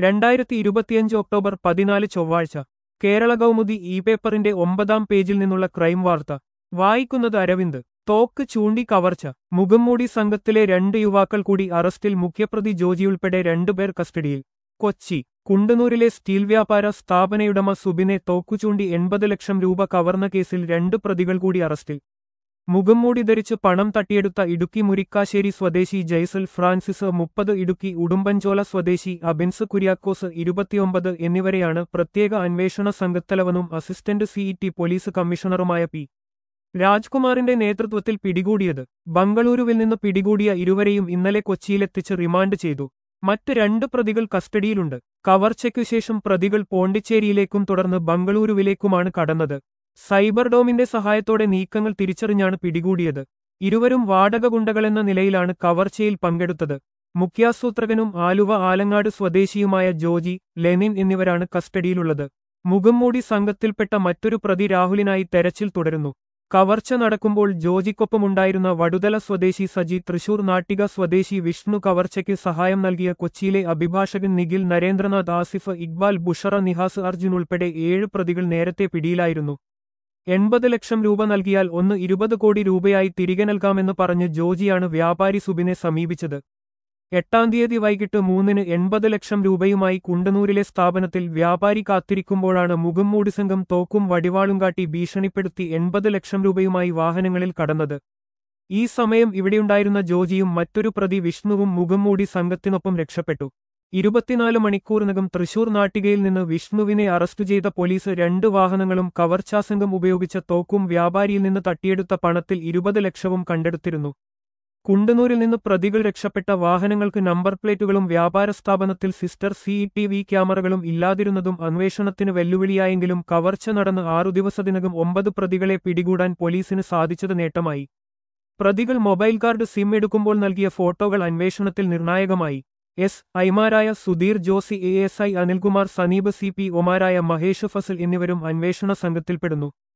രണ്ടായിരത്തി ഇരുപത്തിയഞ്ച് ഒക്ടോബർ പതിനാല് ചൊവ്വാഴ്ച കേരള കൗമുദി ഇ പേപ്പറിന്റെ ഒമ്പതാം പേജിൽ നിന്നുള്ള ക്രൈം വാർത്ത വായിക്കുന്നത് അരവിന്ദ് തോക്ക് ചൂണ്ടി കവർച്ച മുഖംമൂടി സംഘത്തിലെ രണ്ട് യുവാക്കൾ കൂടി അറസ്റ്റിൽ മുഖ്യപ്രതി ജോജിയുൾപ്പെടെ രണ്ടുപേർ കസ്റ്റഡിയിൽ കൊച്ചി കുണ്ടനൂരിലെ സ്റ്റീൽ വ്യാപാര സ്ഥാപനയുടമ സുബിനെ തോക്കുചൂണ്ടി എൺപത് ലക്ഷം രൂപ കവർന്ന കേസിൽ രണ്ട് പ്രതികൾ കൂടി അറസ്റ്റിൽ മുഖംമൂടി ധരിച്ച് പണം തട്ടിയെടുത്ത ഇടുക്കി മുരിക്കാശ്ശേരി സ്വദേശി ജയ്സൽ ഫ്രാൻസിസ് മുപ്പത് ഇടുക്കി ഉടുമ്പൻചോല സ്വദേശി അബിൻസ് കുര്യാക്കോസ് ഇരുപത്തിയൊമ്പത് എന്നിവരെയാണ് പ്രത്യേക അന്വേഷണ സംഘത്തലവനും അസിസ്റ്റന്റ് സിഇടി പോലീസ് കമ്മീഷണറുമായ പി രാജ്കുമാറിന്റെ നേതൃത്വത്തിൽ പിടികൂടിയത് ബംഗളൂരുവിൽ നിന്ന് പിടികൂടിയ ഇരുവരെയും ഇന്നലെ കൊച്ചിയിലെത്തിച്ച് റിമാൻഡ് ചെയ്തു മറ്റ് രണ്ട് പ്രതികൾ കസ്റ്റഡിയിലുണ്ട് കവർച്ചയ്ക്കു ശേഷം പ്രതികൾ പോണ്ടിച്ചേരിയിലേക്കും തുടർന്ന് ബംഗളൂരുവിലേക്കുമാണ് കടന്നത് സൈബർ ഡോമിന്റെ സഹായത്തോടെ നീക്കങ്ങൾ തിരിച്ചറിഞ്ഞാണ് പിടികൂടിയത് ഇരുവരും വാടക ഗുണ്ടകളെന്ന നിലയിലാണ് കവർച്ചയിൽ പങ്കെടുത്തത് മുഖ്യാസൂത്രകനും ആലുവ ആലങ്ങാട് സ്വദേശിയുമായ ജോജി ലെനിൻ എന്നിവരാണ് കസ്റ്റഡിയിലുള്ളത് മുഖംമൂടി സംഘത്തിൽപ്പെട്ട മറ്റൊരു പ്രതി രാഹുലിനായി തെരച്ചിൽ തുടരുന്നു കവർച്ച നടക്കുമ്പോൾ ജോജിക്കൊപ്പമുണ്ടായിരുന്ന വടുതല സ്വദേശി സജി തൃശൂർ നാട്ടിക സ്വദേശി വിഷ്ണു കവർച്ചയ്ക്ക് സഹായം നൽകിയ കൊച്ചിയിലെ അഭിഭാഷകൻ നിഖിൽ നരേന്ദ്രനാഥ് ആസിഫ് ഇക്ബാൽ ബുഷറ നിഹാസ് അർജുൻ ഉൾപ്പെടെ ഏഴ് പ്രതികൾ നേരത്തെ പിടിയിലായിരുന്നു എൺപത് ലക്ഷം രൂപ നൽകിയാൽ ഒന്ന് ഇരുപത് കോടി രൂപയായി തിരികെ നൽകാമെന്ന് പറഞ്ഞ് ജോജിയാണ് വ്യാപാരി സുബിനെ സമീപിച്ചത് എട്ടാം തീയതി വൈകിട്ട് മൂന്നിന് എൺപത് ലക്ഷം രൂപയുമായി കുണ്ടനൂരിലെ സ്ഥാപനത്തിൽ വ്യാപാരി കാത്തിരിക്കുമ്പോഴാണ് മുഖംമൂടി സംഘം തോക്കും വടിവാളും കാട്ടി ഭീഷണിപ്പെടുത്തി എൺപത് ലക്ഷം രൂപയുമായി വാഹനങ്ങളിൽ കടന്നത് ഈ സമയം ഇവിടെയുണ്ടായിരുന്ന ജോജിയും മറ്റൊരു പ്രതി വിഷ്ണുവും മുഖംമൂടി സംഘത്തിനൊപ്പം രക്ഷപ്പെട്ടു ഇരുപത്തിനാല് മണിക്കൂറിനകം തൃശൂർ നാട്ടികയിൽ നിന്ന് വിഷ്ണുവിനെ അറസ്റ്റ് ചെയ്ത പോലീസ് രണ്ട് വാഹനങ്ങളും കവർച്ചാസംഘം ഉപയോഗിച്ച തോക്കും വ്യാപാരിയിൽ നിന്ന് തട്ടിയെടുത്ത പണത്തിൽ ഇരുപത് ലക്ഷവും കണ്ടെടുത്തിരുന്നു കുണ്ടനൂരിൽ നിന്ന് പ്രതികൾ രക്ഷപ്പെട്ട വാഹനങ്ങൾക്ക് നമ്പർ പ്ലേറ്റുകളും വ്യാപാര സ്ഥാപനത്തിൽ സിസ്റ്റർ സി ടി വി ക്യാമറകളും ഇല്ലാതിരുന്നതും അന്വേഷണത്തിന് വെല്ലുവിളിയായെങ്കിലും കവർച്ച നടന്ന് ആറു ദിവസത്തിനകം ഒമ്പത് പ്രതികളെ പിടികൂടാൻ പോലീസിന് സാധിച്ചത് നേട്ടമായി പ്രതികൾ മൊബൈൽ കാർഡ് സിം എടുക്കുമ്പോൾ നൽകിയ ഫോട്ടോകൾ അന്വേഷണത്തിൽ നിർണായകമായി എസ് ഐമാരായ Sudheer Josy A S I Anilkumar Saneeb C P ഒമാരായ മഹേഷ് ഫസൽ എന്നിവരും അന്വേഷണ സംഘത്തിൽപ്പെടുന്നു